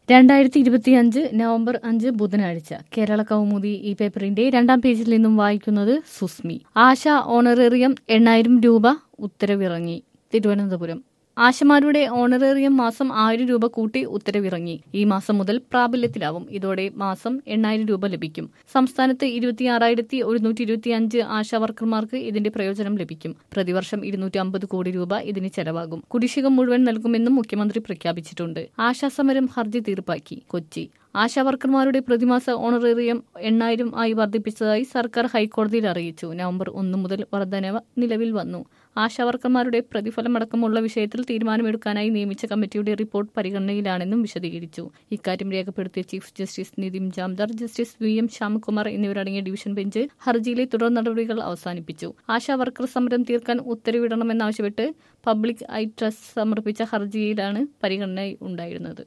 രണ്ടായിരത്തി ഇരുപത്തിയഞ്ച് നവംബർ അഞ്ച് ബുധനാഴ്ച കേരള കൗമുദി ഈ പേപ്പറിന്റെ രണ്ടാം പേജിൽ നിന്നും വായിക്കുന്നത് സുസ്മി ആശ ഓണറേറിയം എണ്ണായിരം രൂപ ഉത്തരവിറങ്ങി തിരുവനന്തപുരം ആശമാരുടെ ഓണറേറിയം മാസം ആയിരം രൂപ കൂട്ടി ഉത്തരവിറങ്ങി ഈ മാസം മുതൽ പ്രാബല്യത്തിലാവും ഇതോടെ മാസം എണ്ണായിരം രൂപ ലഭിക്കും സംസ്ഥാനത്ത് ഇരുപത്തിയാറായിരത്തി ഒരുന്നൂറ്റി ഇരുപത്തി അഞ്ച് ആശാ വർക്കർമാർക്ക് ഇതിന്റെ പ്രയോജനം ലഭിക്കും പ്രതിവർഷം ഇരുന്നൂറ്റി അമ്പത് കോടി രൂപ ഇതിന് ചെലവാകും കുടിശ്ശിക മുഴുവൻ നൽകുമെന്നും മുഖ്യമന്ത്രി പ്രഖ്യാപിച്ചിട്ടുണ്ട് ആശാസമരം ഹർജി തീർപ്പാക്കി കൊച്ചി ആശാവർക്കർമാരുടെ പ്രതിമാസ ഓണറേറിയം എണ്ണായിരം ആയി വർദ്ധിപ്പിച്ചതായി സർക്കാർ ഹൈക്കോടതിയിൽ അറിയിച്ചു നവംബർ ഒന്ന് മുതൽ വർധനവ് നിലവിൽ വന്നു ആശാവർക്കർമാരുടെ പ്രതിഫലമടക്കമുള്ള വിഷയത്തിൽ തീരുമാനമെടുക്കാനായി നിയമിച്ച കമ്മിറ്റിയുടെ റിപ്പോർട്ട് പരിഗണനയിലാണെന്നും വിശദീകരിച്ചു ഇക്കാര്യം രേഖപ്പെടുത്തിയ chief justice Nitin Jamdar justice V M Shyamakumar എന്നിവരടങ്ങിയ ഡിവിഷൻ ബെഞ്ച് ഹർജിയിലെ തുടർ നടപടികൾ അവസാനിപ്പിച്ചു ആശാ വർക്കർ സമരം തീർക്കാൻ ഉത്തരവിടണമെന്നാവശ്യപ്പെട്ട് പബ്ലിക് ഐ ട്രസ്റ്റ് സമർപ്പിച്ച ഹർജിയിലാണ് പരിഗണന ഉണ്ടായിരുന്നത്